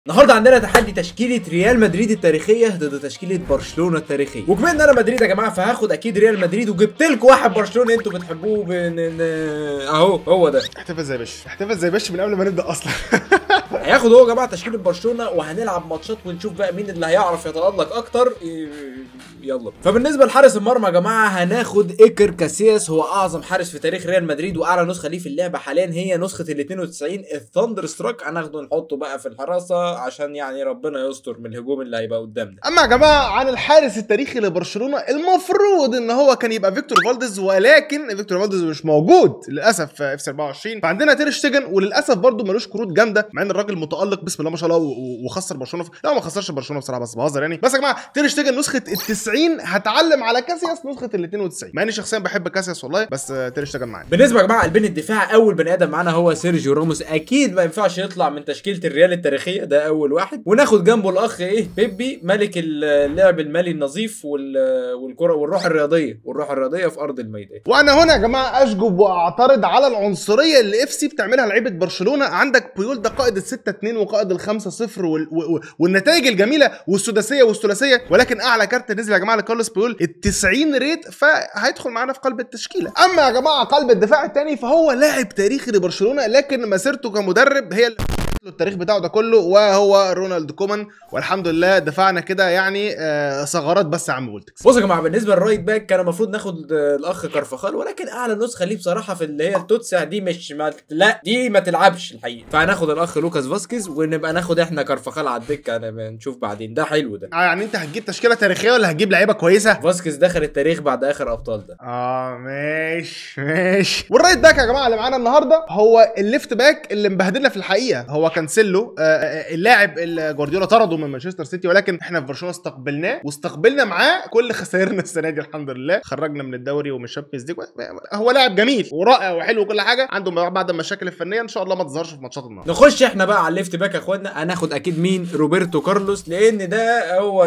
النهارده عندنا تحدي تشكيله ريال مدريد التاريخيه ضد تشكيله برشلونه التاريخيه وكمان ان انا مدريد يا جماعه فهاخد اكيد ريال مدريد وجبت لكم واحد برشلونه انتوا بتحبوه بن... ن- اهو هو ده احتفل زي باش احتفل زي باش من قبل ما نبدا اصلا هياخد هو يا جماعه تشكيله برشلونه وهنلعب ماتشات ونشوف بقى مين اللي هيعرف يتالق اكتر ي- يلا بينا. فبالنسبه لحارس المرمى يا جماعه هناخد ايكر كاسياس هو اعظم حارس في تاريخ ريال مدريد واعلى نسخه ليه في اللعبه حاليا هي نسخه ال 92 الثاندر ستراك هناخده نحطه بقى في الحراسه عشان يعني ربنا يستر من الهجوم اللي هيبقى قدامنا اما يا جماعه عن الحارس التاريخي لبرشلونه المفروض ان هو كان يبقى فيكتور فالديز ولكن فيكتور فالديز مش موجود للاسف في اف 24 فعندنا تير شتيجن وللاسف برضه ملوش كروت جامده مع ان الراجل متالق بسم الله ما شاء الله و- و- وخسر برشلونه في... لا ما خسرش برشلونه بصراحه بس بهزر يعني بس يا جماعه تير شتيجن نسخه ال 90 هتعلم على كاسياس نسخه ال 92 مع اني شخصيا بحب كاسياس والله بس آه، تير شتيجن معايا بالنسبه يا جماعه قلبين الدفاع اول بني ادم معانا هو سيرجيو راموس اكيد ما ينفعش يطلع من تشكيله الريال التاريخيه ده اول واحد وناخد جنبه الاخ ايه بيبي ملك اللعب المالي النظيف وال- والكره والروح الرياضيه والروح الرياضيه في ارض الميدان وانا هنا يا جماعه اشجب واعترض على العنصريه اللي اف سي بتعملها لعيبه برشلونه عندك بيول ده قائد ال 6 2 وقائد ال 5 0 وال... و... و... والنتائج الجميله والسداسيه والثلاثيه ولكن اعلى كارت نزل يا جماعه لكارلوس بيول ال 90 ريت فهيدخل معانا في قلب التشكيله اما يا جماعه قلب الدفاع الثاني فهو لاعب تاريخي لبرشلونه لكن مسيرته كمدرب هي اللي له التاريخ بتاعه ده كله وهو رونالد كومان والحمد لله دفعنا كده يعني آه، ثغرات بس يا عم بولتكس بصوا يا جماعه بالنسبه للرايت باك كان المفروض ناخد آه، الاخ كارفخال ولكن اعلى نسخه ليه بصراحه في اللي هي التوتسا دي مش ما لا دي ما تلعبش الحقيقه فهناخد الاخ لوكاس فاسكيز ونبقى ناخد احنا كارفخال على الدكه أنا نشوف بعدين ده حلو ده آه، يعني انت هتجيب تشكيله تاريخيه ولا هتجيب لعيبه كويسه فاسكيز دخل التاريخ بعد اخر ابطال ده اه ماشي ماشي والرايت باك يا جماعه اللي معانا النهارده هو الليفت باك اللي مبهدلنا في الحقيقه هو كانسيلو آه، آه، اللاعب اللي جوارديولا طرده من مانشستر سيتي ولكن احنا في برشلونه استقبلناه واستقبلنا معاه كل خسائرنا السنه دي الحمد لله خرجنا من الدوري ومن الشامبيونز ليج هو لاعب جميل ورائع وحلو وكل حاجه عنده بعض المشاكل الفنيه ان شاء الله ما تظهرش في ماتشات النهارده نخش احنا بقى على الليفت باك يا اخوانا هناخد اكيد مين روبرتو كارلوس لان ده هو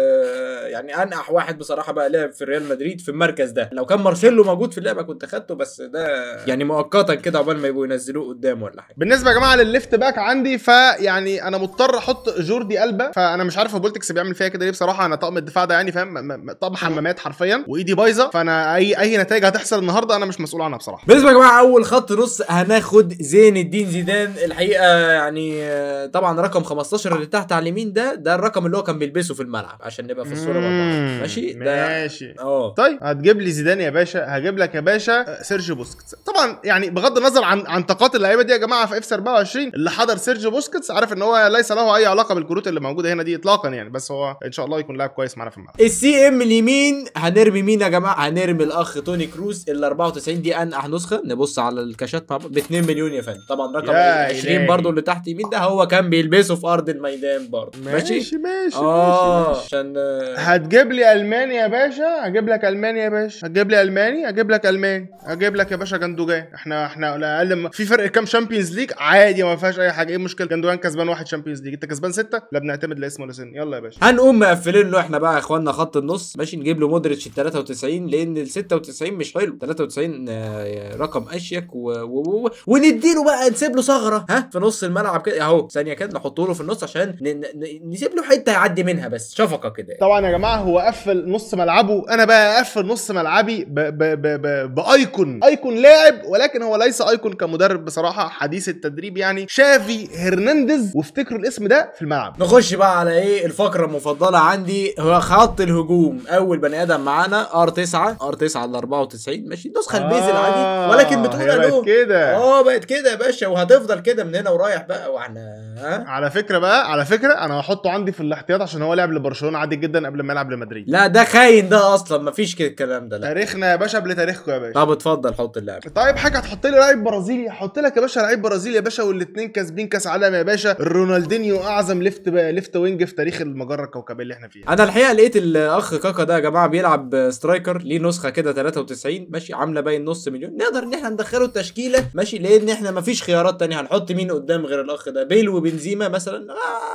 ال- يعني انقح واحد بصراحه بقى لعب في ريال مدريد في المركز ده لو كان مارسيلو موجود في اللعبه كنت خدته بس ده يعني مؤقتا كده عقبال ما يبقوا ينزلوه قدام ولا حاجه بالنسبه يا جماعه للليفت باك عندي فيعني انا مضطر احط جوردي البا فانا مش عارف هو بولتكس بيعمل فيها كده ليه بصراحه انا طقم الدفاع ده يعني فاهم م- م- طقم حمامات حرفيا وايدي بايظه فانا اي اي نتائج هتحصل النهارده انا مش مسؤول عنها بصراحه بالنسبه يا جماعه اول خط نص هناخد زين الدين زيدان الحقيقه يعني آه، طبعا رقم 15 اللي تحت على اليمين ده ده الرقم اللي هو كان بيلبسه في الملعب عشان نبقى في الصوره مع بعض مم، ماشي ده ماشي اه طيب هتجيب لي زيدان يا باشا هجيب لك يا باشا آه، سيرجيو بوسكيتس طبعا يعني بغض النظر عن عن طاقات اللعيبه دي يا جماعه في اف 24 اللي حضر سيرجيو بوسكيتس عارف ان هو ليس له اي علاقه بالكروت اللي موجوده هنا دي اطلاقا يعني بس هو ان شاء الله يكون لاعب كويس معانا في الملعب السي ام اليمين هنرمي مين يا جماعه هنرمي الاخ توني كروز ال 94 دي انقح نسخه نبص على الكاشات مع بعض ب 2 مليون يا فندم طبعا رقم يا 20 إلهي. برضو اللي تحت يمين ده هو كان بيلبسه في ارض الميدان برضو ماشي ماشي ماشي اه ماشي. عشان آه، هتجيب لي الماني يا باشا هجيب لك الماني يا باشا هتجيب لي الماني هجيب لك الماني هجيب لك يا باشا جندوجان احنا احنا على الاقل ما- في فرق كام شامبيونز ليج عادي ما فيهاش اي حاجه ايه المشكله جندوجان كسبان واحد شامبيونز ليج انت كسبان سته لا بنعتمد لا اسم ولا سن يلا يا باشا هنقوم مقفلين له احنا بقى يا اخوانا خط النص ماشي نجيب له مودريتش ال 93 لان ال 96 مش حلو 93 آه، رقم اشيك و... و... و... ونديله بقى نسيب له ثغره ها في نص الملعب كده اهو ثانيه كده نحطه له في النص عشان ن... ن... نسيب له حته يعدي منها بس شفقه كده طبعا يا جماعه هو قفل نص ملعبه انا بقى اقفل نص ملعبي ب ب ب ب بايكون ايكون لاعب ولكن هو ليس ايكون كمدرب بصراحه حديث التدريب يعني شافي هرنانديز وافتكروا الاسم ده في الملعب نخش بقى على ايه الفقره المفضله عندي هو خط الهجوم اول بني ادم معانا ار 9 ار 9 ل 94 ماشي النسخه البيز العادي ولكن بتقول هي الو بقت كده اه بقت كده يا باشا وهتفضل كده من هنا ورايح بقى واحنا ها على فكره بقى على فكره انا هحطه عندي في الاحتياط عشان هو لعب لبرشلونه عادي جدا قبل ما يلعب لمدريد لا ده خاين ده اصلا مفيش كده الكلام ده لا تاريخنا يا باشا قبل تاريخكم يا باشا طب اتفضل حط اللاعب طيب حاجه هتحط لي لاعب برازيلي هحط لك يا باشا لعيب برازيلي يا باشا والاثنين كاسبين كاس عالم يا باشا رونالدينيو اعظم ليفت ليفت وينج في تاريخ المجره الكوكبيه اللي احنا فيها انا الحقيقه لقيت الاخ كاكا ده يا جماعه بيلعب سترايكر ليه نسخه كده 93 ماشي عامله باين نص مليون نقدر ان احنا ندخله التشكيله ماشي لان احنا مفيش خيارات تانية هنحط مين قدام غير الاخ ده بيل وبنزيما مثلا آه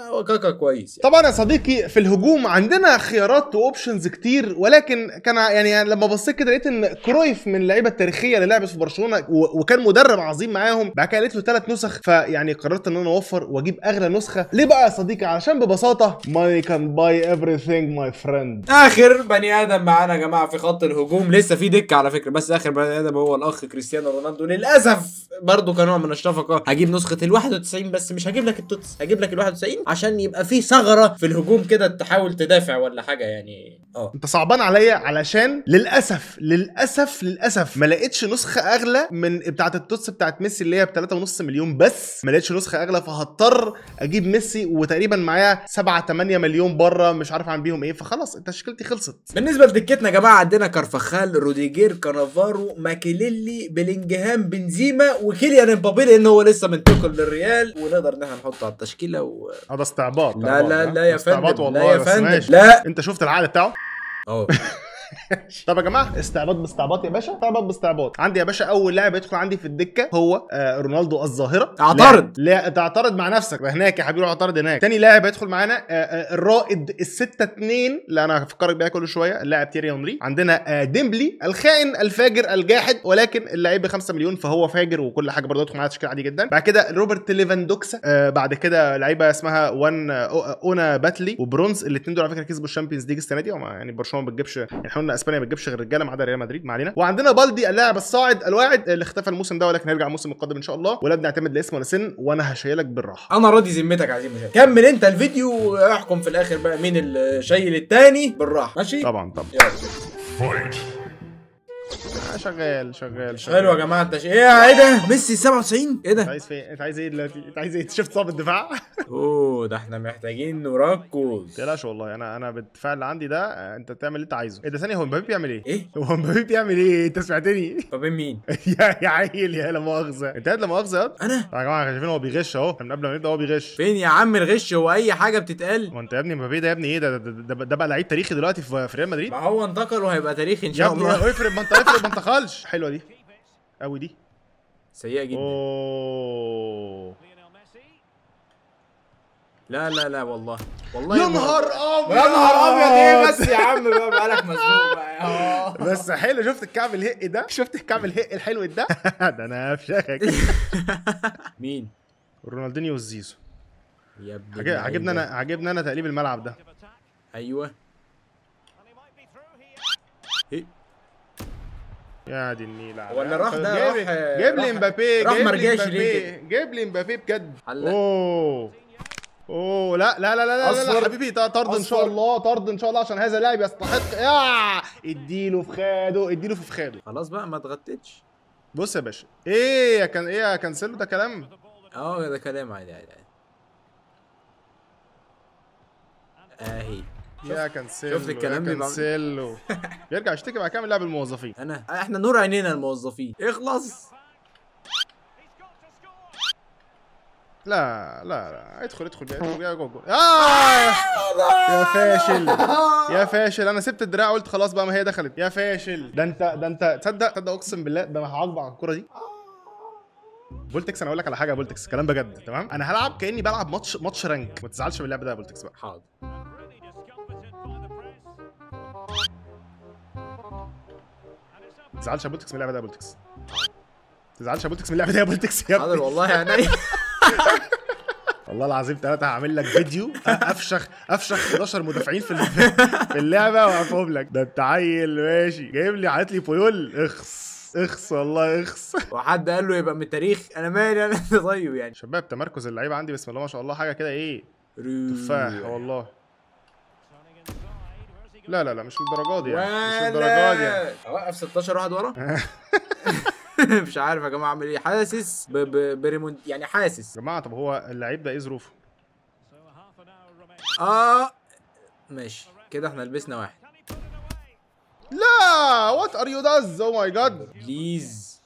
هو كاكا كويس يعني. طبعا يا صديقي في الهجوم عندنا خيارات واوبشنز كتير ولكن كان يعني لما بصيت كده لقيت ان كرويف من اللعيبه التاريخيه اللي لعبت في برشلونه و- وكان مدرب عظيم معاهم بعد كده لقيت له ثلاث نسخ فيعني قررت ان انا اوفر واجيب اغلى نسخه ليه بقى يا صديقي علشان ببساطه ماني كان باي everything ماي فريند اخر بني ادم معانا يا جماعه في خط الهجوم لسه في دكه على فكره بس اخر بني ادم هو الاخ كريستيانو رونالدو للاسف برضه كنوع من الشفقه هجيب نسخه ال 91 بس مش هجيب لك التوتس هجيب لك ال 91 عشان يبقى في ثغره في الهجوم كده تحاول تدافع ولا حاجه يعني اه انت صعبان عليا علشان للاسف للاسف للاسف ما لقيتش نسخه اغلى من بتاعه التوتس بتاعه ميسي اللي هي ب 3.5 مليون بس ما لقيتش نسخه اغلى فهضطر اجيب ميسي وتقريبا معايا 7 8 مليون بره مش عارف اعمل بيهم ايه فخلاص تشكيلتي خلصت بالنسبه لدكتنا يا جماعه عندنا كارفخال روديجير كانافارو ماكيليلي بلينجهام بنزيما وكيليان امبابي لان هو لسه منتقل للريال ونقدر ان احنا نحطه على التشكيله و... هذا استعباط لا لا لا يا استعباط فندم والله لا يا بس فندم ماشي. لا انت شفت العقد بتاعه اه طب يا جماعه استعباط باستعباط يا باشا استعباط باستعباط عندي يا باشا اول لاعب يدخل عندي في الدكه هو آه رونالدو الظاهره اعترض. لا, لا تعترض مع نفسك هناك يا حبيبي روح اعترض هناك تاني لاعب هيدخل معانا آه آه الرائد الستة اتنين اللي انا هفكرك بيها كل شويه اللاعب تيري هنري عندنا آه ديمبلي الخائن الفاجر الجاحد ولكن اللعيب ب 5 مليون فهو فاجر وكل حاجه برضه يدخل معانا تشكيل عادي جدا بعد كده روبرت ليفاندوكسا آه بعد كده لعيبه اسمها وان آه اونا باتلي وبرونز الاثنين دول على فكره كسبوا الشامبيونز ليج السنه دي وما- يعني برشلونه ما بتجيبش يعني احنا قلنا اسبانيا ما بتجيبش غير رجاله ما عدا ريال مدريد ما علينا وعندنا بالدي اللاعب الصاعد الواعد اللي اختفى الموسم ده ولكن هيرجع الموسم القادم ان شاء الله ولا بنعتمد لا اسم ولا سن وانا هشيلك بالراحه انا راضي ذمتك عايزين مشاهد كمل انت الفيديو واحكم في الاخر بقى مين اللي شايل التاني بالراحه ماشي طبعا طبعا يلا آه، شغال شغال شغال حلو يا جماعه انت ايه ايه ده ميسي 97 ايه انت ده عايز فين انت عايز ايه دلوقتي انت عايز ايه شفت صاب الدفاع اوه ده احنا محتاجين نركز تقلقش والله انا انا بالدفاع اللي عندي ده آه، انت تعمل اللي انت عايزه ايه ده ثانيه هو مبابي بيعمل ايه ايه هو مبابي بيعمل ايه انت سمعتني طب مين يا يا عيل يا لا مؤاخذه انت قاعد لا مؤاخذه يا انا يا جماعه شايفين هو بيغش اهو من قبل ما نبدا هو بيغش فين يا عم الغش هو اي حاجه بتتقال هو انت يا ابني مبابي ده يا ابني ايه ده ده, ده, ده بقى لعيب تاريخي دلوقتي في في ريال مدريد ما هو انتقل وهيبقى تاريخي ان يا شاء ابني الله افرض ما انت افرض ما انتقلش حلوه دي قوي دي سيئه جدا اوه لا لا لا والله والله يا نهار ابيض يا نهار ابيض ايه بس يا عم بقى بقالك مزنوق بقى آه. بس حلو شفت الكعب الهق ده شفت الكعب الهق الحلو ده ده انا هفشخك مين رونالدينيو والزيزو يا ابن عجب- عجبني انا عجبني انا تقليب الملعب ده ايوه إيه؟ يا دي النيلة هو اللي راح ده جايب راح- جايب لي راح- امبابي راح جايب لي مرجعش امبابي ليه جايب لي امبابي بجد حلق. اوه اوه لا لا لا لا لا, لا, لا أصفر. حبيبي ط- طرد ان شاء أصفر. الله طرد ان شاء الله عشان هذا لاعب يستحق يا اديله في خاده اديله في فخاده خلاص بقى ما اتغطيتش بص يا باشا ايه يا كان ايه يا كانسيلو ده كلام اه ده كلام عادي عادي عادي اهي يا كانسيلو شفت الكلام يا بيبقى- كانسيلو بيرجع يشتكي بعد كده من لاعب الموظفين انا احنا نور عينينا الموظفين اخلص لا لا لا ادخل ادخل ادخل يا جوجو آه يا فاشل يا فاشل انا سبت الدراع قلت خلاص بقى ما هي دخلت يا فاشل ده انت ده انت تصدق تصدق اقسم بالله ده انا هعاقبك على الكوره دي فولتكس انا اقول لك على حاجه يا فولتكس كلام بجد تمام انا هلعب كاني بلعب ماتش ماتش رانك ما تزعلش من اللعب ده يا فولتكس بقى حاضر ما تزعلش يا فولتكس من اللعب ده يا فولتكس ما تزعلش يا فولتكس من اللعب ده يا فولتكس يا حاضر ابني والله يعني والله العظيم ثلاثة هعمل لك فيديو افشخ افشخ 11 مدافعين في في اللعبة واقفهم لك ده انت عيل ماشي جايب لي عيط لي بويول اخس اخس والله اخس وحد قال له يبقى من التاريخ انا مالي انا طيب يعني شباب تمركز اللعيبة عندي بسم الله ما شاء الله حاجة كده ايه تفاح والله لا لا لا مش للدرجة دي يعني مش للدرجة دي يعني. ولا اوقف 16 واحد ورا مش عارف يا جماعه اعمل ايه حاسس ب- ب- بريمون يعني حاسس يا جماعة طب هو اللعيب ده ايه ظروفه؟ اه ماشي كده احنا لبسنا واحد لا وات ار يو داز او ماي جاد بليز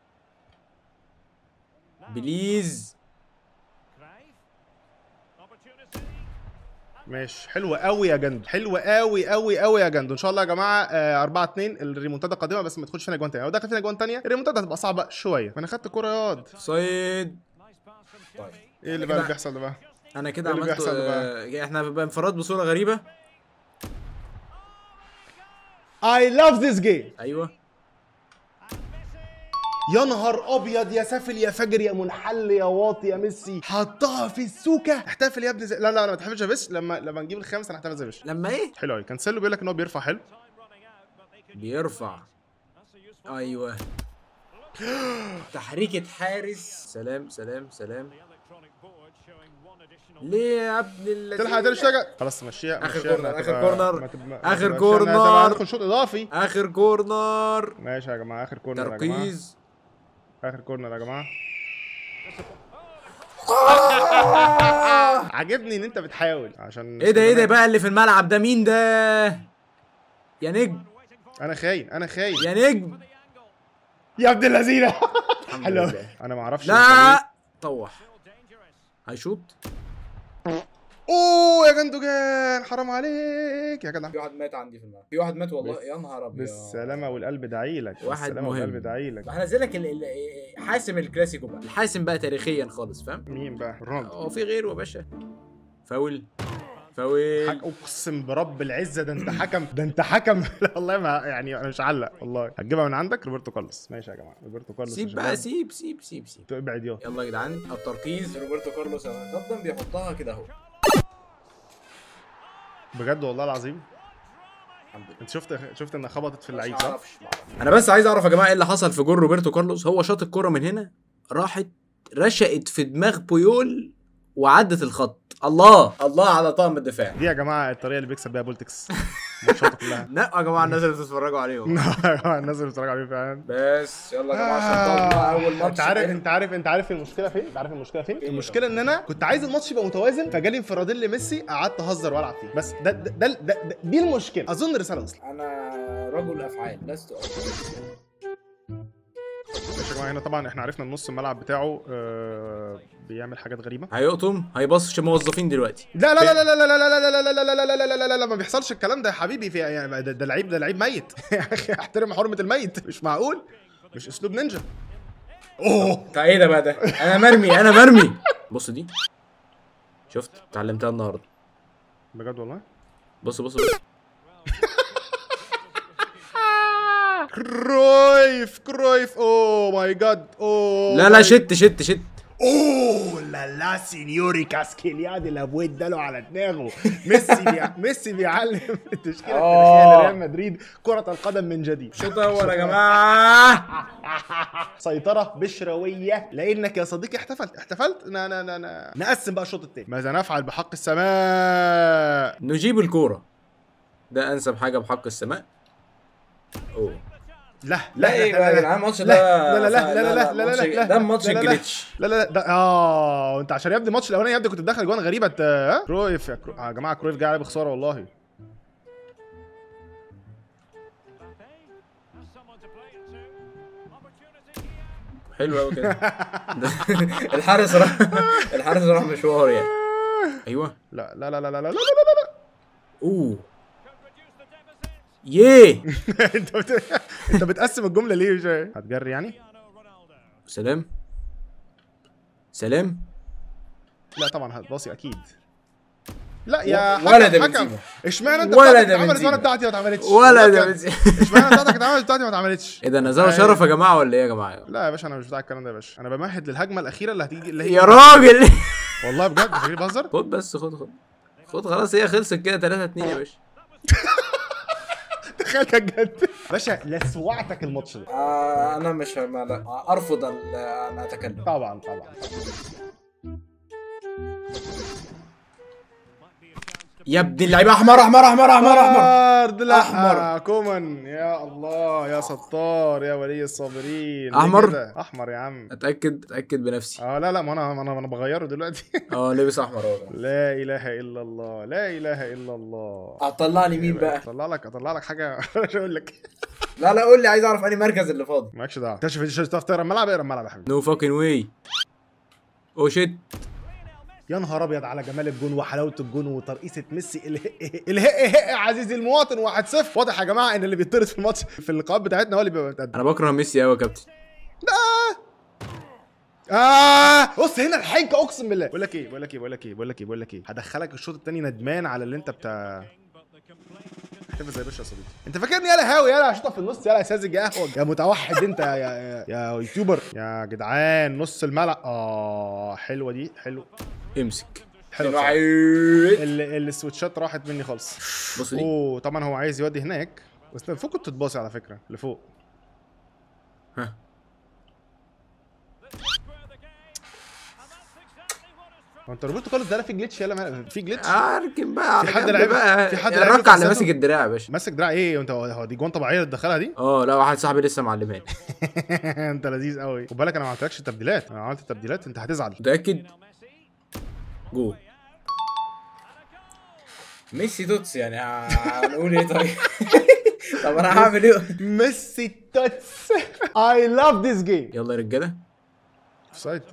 بليز ماشي حلوة قوي يا جندو حلوة قوي قوي قوي يا جندو ان شاء الله يا جماعه 4 2 الريمونتادا قادمه بس ما تدخلش فينا جوان تاني لو دخل فينا جوان تانيه الريمونتادا هتبقى صعبه شويه ما انا خدت كوره ياض صيد طيب ايه اللي بقى اللي بيحصل ده بقى انا كده إيه اللي عملت بيحصل آه احنا بانفراد بصوره غريبه I love this game ايوه يا نهار ابيض يا سافل يا فجر يا منحل يا واطي يا ميسي حطها في السوكه احتفل يا ابني زي... لا لا لا ما تحتفلش يا بس لما لما نجيب الخامس انا هحتفل زي بس لما ايه حلو قوي كانسيلو بيقول لك ان هو بيرفع حلو بيرفع ايوه تحريكة حارس سلام سلام سلام ليه يا ابن الذين تلحق تاني شجع خلاص مشيها آخر مشيها كورنر، إنها آخر تبقى- كورنر، ما تبقى- ما آخر تبقاش كورنر. إنها تبقى ندخل شوط اضافي اخر كورنر ماشي يا جماعه اخر كورنر يا جماعه تركيز اخر كورنر يا جماعه عاجبني ان انت بتحاول عشان ايه ده ايه ده بقى اللي في الملعب ده مين ده يا نجم انا خاين انا خاين يا نجم يا ابن اللذينه الحمد حلو لله. انا ما اعرفش أنت ليه. لا طوح هيشوط اوه يا جندوجان حرام عليك يا جدع في واحد مات عندي في الملعب في واحد مات والله يا نهار ابيض بالسلامه والقلب دعيلك واحد بالسلامه مهم. والقلب دعيلك هنزلك ال- ال- حاسم الكلاسيكو بقى الحاسم بقى تاريخيا خالص فاهم مين بقى رونالدو هو في غيره يا باشا فاول فاول حك... اقسم برب العزه ده انت حكم ده انت حكم لا والله ما يعني انا مش هعلق والله هتجيبها من عندك روبرتو كارلوس ماشي يا جماعه روبرتو كارلوس سيب يا بقى شباب. سيب سيب سيب سيب ابعد يا يلا يا جدعان التركيز روبرتو كارلوس انا قدم بيحطها كده اهو بجد والله العظيم الحمد لله انت شفت شفت انها خبطت في اللعيب ما صح؟ اعرفش ما أعرفش. انا بس عايز اعرف يا جماعه ايه اللي حصل في جول روبرتو كارلوس هو شاط الكرة من هنا راحت رشقت في دماغ بويول وعدت الخط الله الله على طاقم الدفاع دي يا جماعه الطريقه اللي بيكسب بيها بولتكس ماتشاته كلها لا يا جماعه الناس اللي بتتفرجوا عليهم يا جماعه الناس اللي بتتفرج عليه فعلا بس يلا يا جماعه عشان طبعا اول ماتش انت عارف انت عارف انت عارف المشكله فين؟ انت عارف المشكله فين؟ فين المشكله ان انا كنت عايز الماتش يبقى متوازن فجالي انفرادين لميسي قعدت اهزر والعب فيه بس ده ده, ده, ده, ده دي المشكله اظن رساله وصلت انا رجل افعال لست ماشي يا جماعه هنا طبعا احنا عرفنا النص الملعب بتاعه آه بيعمل حاجات غريبه هيقطم هيبصش موظفين دلوقتي لا لا لا لا لا لا لا لا لا لا لا لا لا لا لا لا لا لا ما بيحصلش الكلام ده يا حبيبي في يعني ده, ده لعيب ده لعيب ميت يا اخي احترم حرمه الميت مش معقول مش اسلوب نينجا اوه طيب ايه ده بقى ده انا مرمي انا مرمي بص دي شفت اتعلمتها النهارده بجد والله بص بص بص كرويف كرويف اوه ماي جاد اوه لا لا شت شت شت اوه لا لا سينيوري كاسكيليادي لابويت اداله على دماغه ميسي بيع... ميسي بيعلم التشكيله آه. التاريخيه لريال مدريد كره القدم من جديد شوط اول يا جماعه سيطرة بشروية لأنك يا صديقي احتفلت احتفلت نا نا نا نا. نقسم بقى الشوط التاني ماذا نفعل بحق السماء نجيب الكوره ده انسب حاجه بحق السماء اوه لا لا ايه بقى يا جدعان الماتش ده لا لا لا لا لا لا لا ماتش- لا ده ماتش لا لا لا. الجليتش لا لا لا ده اه انت عشان يا ابني الماتش الاولاني يا ابني كنت بتدخل جوان غريبه انت ها كرويف يا, كرو... يا جماعه كرويف جاي عليه بخساره والله حلو قوي كده ده- الحارس راح الحارس راح مشوار يعني ايوه لا لا لا لا لا لا لا لا اوه يه لا انت بت... انت بتقسم الجمله ليه مش فاهم. هتجري يعني سلام سلام لا طبعا هتباصي اكيد لا يا ولا ده حكم بنزيما. اشمعنى انت ولا بتاعتك ده اتعملت بنزيما. وانا بتاعتي ما اتعملتش ولا ده بجد. بنزيما. اشمعنى بتاعتك اتعملت بتاعتي ما اتعملتش ايه ده نزلوا أيوة. شرف يا جماعه ولا ايه يا جماعه لا يا باشا انا مش بتاع الكلام ده يا باشا انا بمهد للهجمه الاخيره اللي هتيجي اللي هي يا راجل والله بجد مش جاي بهزر خد بس خد خد خد خلاص هي خلصت كده 3 2 يا باشا تخيل بجد باشا لسوعتك الماتش ده آه انا مش ما لا ارفض ان ان اتكلم طبعا طبعا يا ابن اللعيبه احمر احمر احمر احمر احمر أرض لا أحمر. كومان يا الله يا ستار يا ولي الصابرين ليه أحمر؟ كده؟ احمر يا عم اتاكد اتاكد بنفسي اه لا لا ما انا ما انا ما انا بغيره دلوقتي اه لابس احمر اهو لا اله الا الله لا اله الا الله هتطلعني مين بقى اطلع لك اطلع لك حاجه مش هقول لك لا لا قول لي عايز اعرف انهي مركز اللي فاضي مالكش دعوه انت شوف انت تعرف تقرا الملعب اقرا الملعب يا حبيبي نو فاكين واي او شيت يا نهار ابيض على جمال الجون وحلاوه الجون وترقيصه ميسي الهق الهق عزيزي المواطن 1-0 واضح يا جماعه ان اللي بيطرد في الماتش في اللقاءات بتاعتنا هو اللي بيبقى متقدم انا بكره ميسي قوي يا كابتن اه بص هنا الحنكه اقسم بالله بقول لك ايه بقول لك ايه بقول لك ايه بقول لك ايه بقول لك ايه هدخلك الشوط الثاني ندمان على اللي انت بتاع احتفل زي باشا يا صديقي انت فاكرني يالا هاوي يلا هشوطها في النص يلا يا ساذج يا قهوه يا متوحد انت يا يا, يا يوتيوبر يا جدعان نص الملعب اه حلوه دي حلو امسك حلو اتنين بصراحة. واحد. ال- السويتشات راحت مني خالص بص دي اوه طبعا هو عايز يودي هناك بس فوق كنت تتباصي على فكره لفوق ها هو انت روبرتو كارلوس ده في جليتش يلا ما- في جليتش اركن بقى على في حد جنب لعب- بقى في حد يا لعب الرك في على أساسه؟ ماسك الدراع يا باشا ماسك دراع ايه وانت هو دي جوان طبيعيه اللي تدخلها دي اه لا واحد صاحبي لسه معلماني انت لذيذ قوي خد بالك انا ما عملتلكش تبديلات انا عملت تبديلات انت هتزعل متاكد جو ميسي توتس يعني هنقول ايه طيب طب انا هعمل ايه ميسي توتس اي لاف ذيس جيم يلا يا رجاله اوفسايد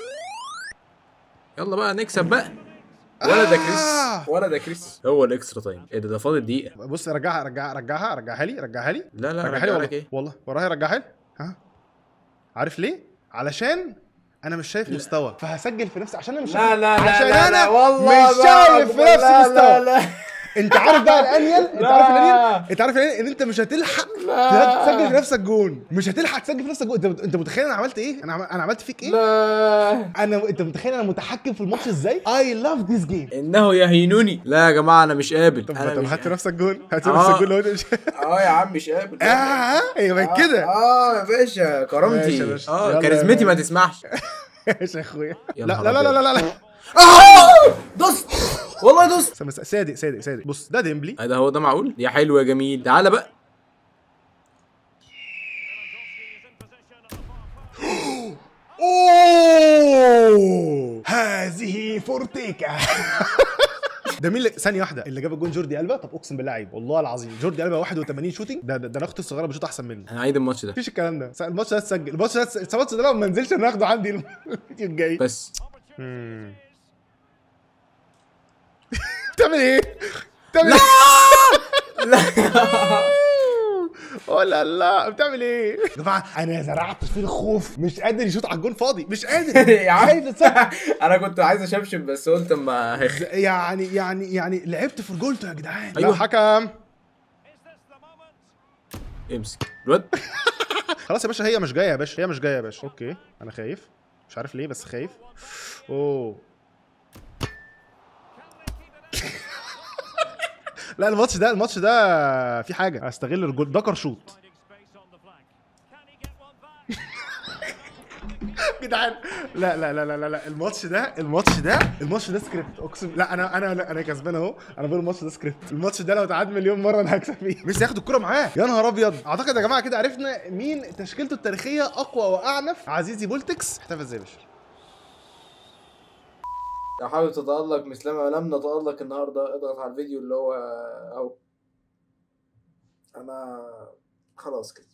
يلا بقى نكسب بقى ولا ده كريس آه. ولا ده كريس هو الاكسترا تايم ايه ده ده فاضل دقيقه بص رجعها رجعها رجعها رجعها لي رجعها لي لا لا رجعها لي رجع والله لك ايه والله وراها رجعها لي ها عارف ليه علشان انا مش شايف مستوى فهسجل في نفسي عشان انا مش شايف لا لا لا عشان لا انا لا والله مش بقى شايف في لا نفس لا مستوى لا انت عارف بقى الانيل انت لا. عارف الانيل انت عارف الانيل ان انت مش هتلحق لا. تسجل في نفسك جون مش هتلحق تسجل في نفسك جون انت انت متخيل انا عملت ايه انا عم- انا عملت فيك ايه لا انا انت متخيل انا متحكم في الماتش ازاي اي لاف ذيس جيم انه يهينوني لا يا جماعه انا مش قابل طب انا طب مش هات نفسك جون هات آه. نفسك جون لو انت مش اه يا عم مش قابل اه يبقى كده اه يا باشا ماشي يا كرامتي باشا. اه يلا يا كاريزمتي ما باشا. تسمحش ماشي يا اخويا يا لا نهار لا لا لا أبيض. لا لا اه دوست والله دوست استنى بس، صادق صادق صادق بص ده ديمبلي ده هو ده معقول يا حلو يا جميل تعالى بقى اوه هذه فورتيكا ده مين اللي ثانية واحدة اللي جاب الجون جوردي ألبا طب أقسم بالله عيب والله العظيم جوردي ألبا 81 شوتنج ده ده, ده أنا أختي الصغيرة بشوط أحسن مني انا عايد الماتش ده مفيش الكلام ده الماتش ده اتسجل الماتش ده اتس- الماتش ده لو ما نزلش انا هاخده عندي الفيديو الجاي بس مم. بتعمل ايه؟ بتعمل ايه؟ لا ولا لا بتعمل ايه؟ يا جماعه انا زرعت فيه الخوف مش قادر يشوط على الجون فاضي مش قادر يا عم عايز أتصدق. انا كنت عايز اشبشب بس قلت اما هخ يعني يعني يعني لعبت في رجولته يا جدعان أيوة. لا حكم امسك الواد خلاص يا باشا هي مش جايه يا باشا هي مش جايه يا باشا اوكي انا خايف مش عارف ليه بس خايف اوه لا الماتش ده الماتش ده في حاجه هستغل الجول ده كرشوط جدعان لا لا لا لا لا لا الماتش ده الماتش ده الماتش ده سكريبت اقسم لا انا انا لا انا كسبان اهو انا بقول الماتش ده سكريبت الماتش ده لو اتعاد مليون مره انا هكسب فيه مش هياخد الكوره معاه يا نهار ابيض اعتقد يا جماعه كده عرفنا مين تشكيلته التاريخيه اقوى واعنف عزيزي بولتكس احتفل ازاي يا باشا لو حابب تتألق مثلما لم نتألق النهارده اضغط على الفيديو اللي هو اهو انا خلاص كده